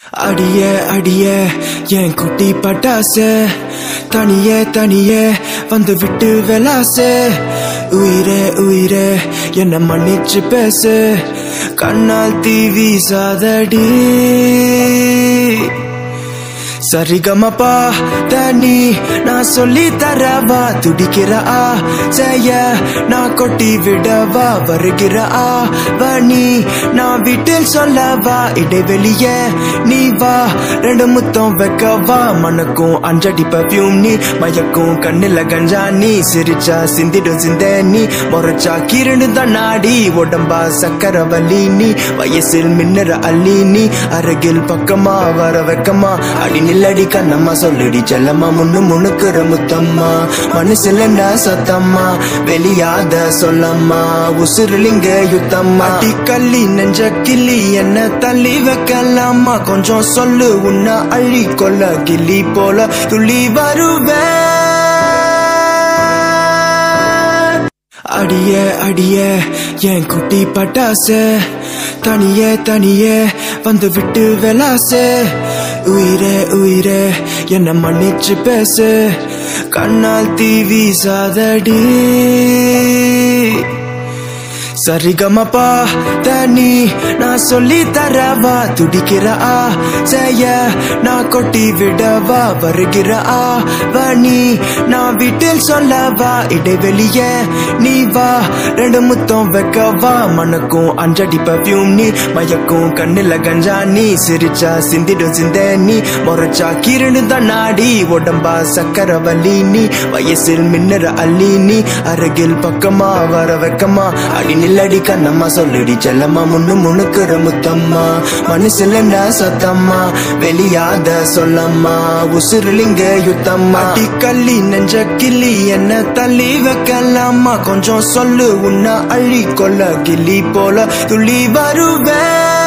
அடிய அடிய என் குட்டி பட்டாச தனிய தனிய வந்து விட்டு வெலாச உயிரே உயிரே என்ன மன்னிச்சு பேசு கண்ணால் தீவி சாதடி சரிகமப்பா தனி நான் சொல்லி தரவா துடிக்கிற ஆ செய்ய நான் கொட்டி விடவா வருகிற ஆ வனி நான் வீட்டில் சொல்லவா இடைவெளிய நீ வா ரெண்டு முத்தம் வைக்கவா மனக்கும் அஞ்சடி பர்ஃபியூம் நீ மயக்கும் கண்ணில கஞ்சா நீ சிரிச்சா சிந்திடும் சிந்த நீ முறைச்சா கீரண்டு தான் நாடி உடம்பா சக்கர வலி நீ வயசில் மின்னற அள்ளி நீ அருகில் பக்கமா வர வைக்கமா அடி நில்லடி கண்ணம்மா சொல்லுடி செல்லம்மா முன்னு முணுக்குற முத்தம்மா மனசுல என்ன சத்தம்மா வெளியாத சொல்லம்மா உசுருலிங்க யுத்தம்மா அடி கள்ளி நெஞ்ச கிள்ளி என்ன தள்ளி வைக்கலாமா கொஞ்சம் சொல்லு உன்னை அள்ளி கொல்ல கிள்ளி போல துள்ளி வருவேன் அடிய அடிய என் குட்டி பட்டாச தனிய தனிய வந்து விட்டு வெலாச உயிரே உயிரே என்ன மன்னிச்சு பேசு கண்ணால் தீவி சாதடி சரிகமப்பா தனி நான் சொல்லி தரவா துடிக்கிற ஆ செய்ய நான் கொட்டி விடவா வருகிற ஆ வனி நான் வீட்டில் சொல்லவா இடைவெளிய நீ வா ரெண்டு முத்தம் வைக்கவா மனக்கும் அஞ்சடி பர்ஃபியூம் நீ மயக்கும் கண்ணில கஞ்சா நீ சிரிச்சா சிந்திடும் சிந்த நீ முறைச்சா கீரண்டு தான் நாடி உடம்பா சக்கர வலி நீ வயசில் மின்னற அள்ளி நீ அருகில் பக்கமா வர வைக்கமா அடி நில்லடி கண்ணம்மா சொல்லுடி செல்லம்மா முன்னு முணுக்குற முத்தம்மா மனசுல என்ன சத்தம்மா வெளியாத சொல்லம்மா உசுருலிங்க யுத்தம்மா அடி கள்ளி நெஞ்ச கிள்ளி என்ன தள்ளி வைக்கலாமா கொஞ்சம் சொல்லு உன்னை அள்ளி கொல்ல கிள்ளி போல துள்ளி வருவேன்